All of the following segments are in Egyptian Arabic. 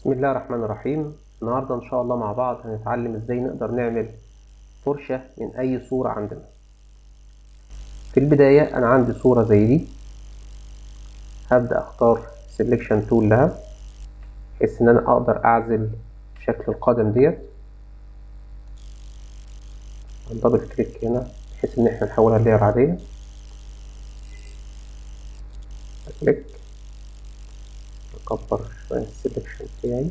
بسم الله الرحمن الرحيم النهاردة إن شاء الله مع بعض هنتعلم إزاي نقدر نعمل فرشة من أي صورة عندنا في البداية أنا عندي صورة زي دي هبدأ أختار سيلكشن تول لها بحيث إن أنا أقدر أعزل شكل القدم ديت دبل كليك هنا بحيث إن إحنا نحولها لير عادية كليك أكبر شوية السلكشن بتاعي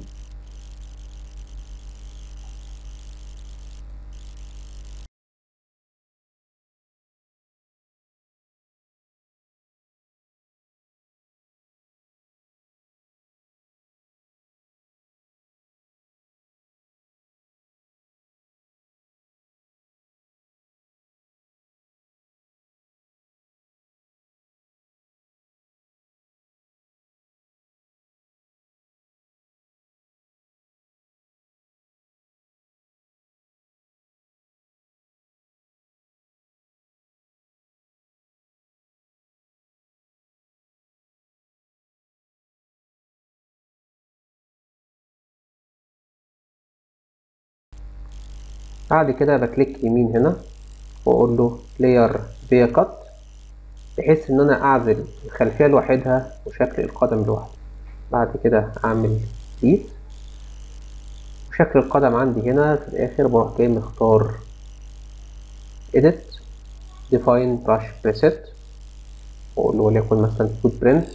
بعد كده بكليك يمين هنا واقول له layer via cut بحيث ان انا اعزل الخلفيه لوحدها وشكل القدم لوحده بعد كده اعمل delete وشكل القدم عندي هنا في الاخر بروح جاي مختار edit define brush preset واقول له وليكن مثلا footprint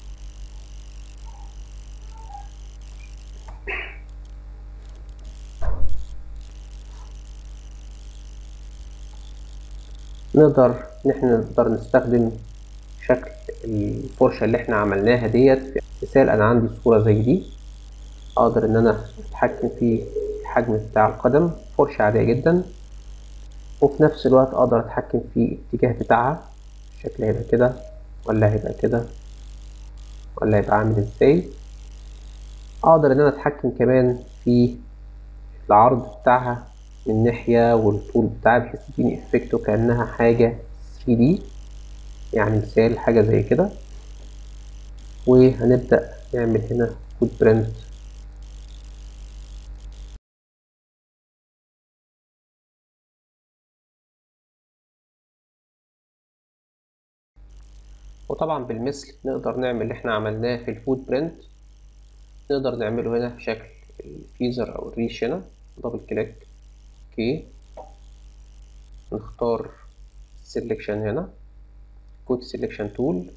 نقدر ان احنا نقدر نستخدم شكل الفرشة اللي احنا عملناها ديت في مثال انا عندي صورة زي دي اقدر ان انا اتحكم في الحجم بتاع القدم فرشة عادية جدا وفي نفس الوقت اقدر اتحكم في الاتجاه بتاعها الشكل هيبقى كده ولا هيبقى كده ولا هيبقى عامل ازاي اقدر ان انا اتحكم كمان في العرض بتاعها من ناحية والطول بتاعها بحيث تديني افكت وكأنها حاجة 3D يعني مثال حاجة زي كده وهنبدأ نعمل هنا فوت برنت وطبعا بالمثل نقدر نعمل اللي احنا عملناه في الفوت برنت نقدر نعمله هنا بشكل الفيزر او الريش هنا دبل كليك اوكي نختار سيلكشن هنا كود سيلكشن تول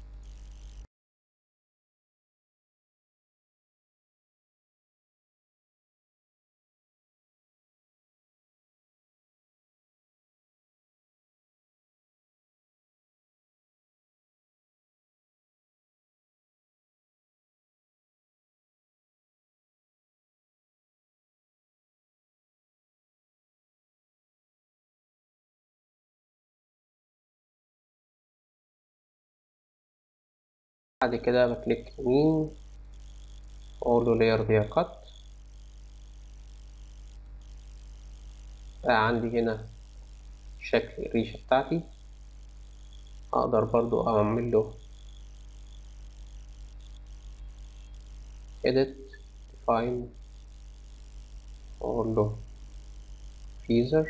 بعد كده بكليك يمين واقول له layer via cut بقى عندي هنا شكل الريشة بتاعتي اقدر برضو اعمل له edit define واقول له feather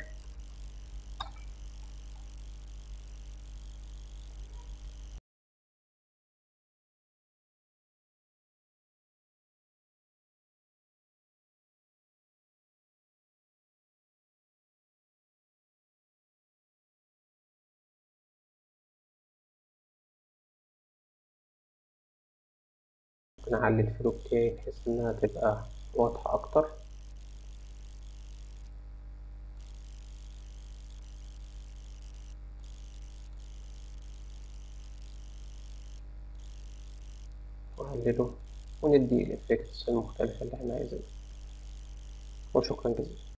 ممكن أعلي الفلو بتاعي بحيث إنها تبقى واضحة أكتر وأقلله وندي الإفكتس المختلفة اللي احنا عايزينها وشكرا جزيلا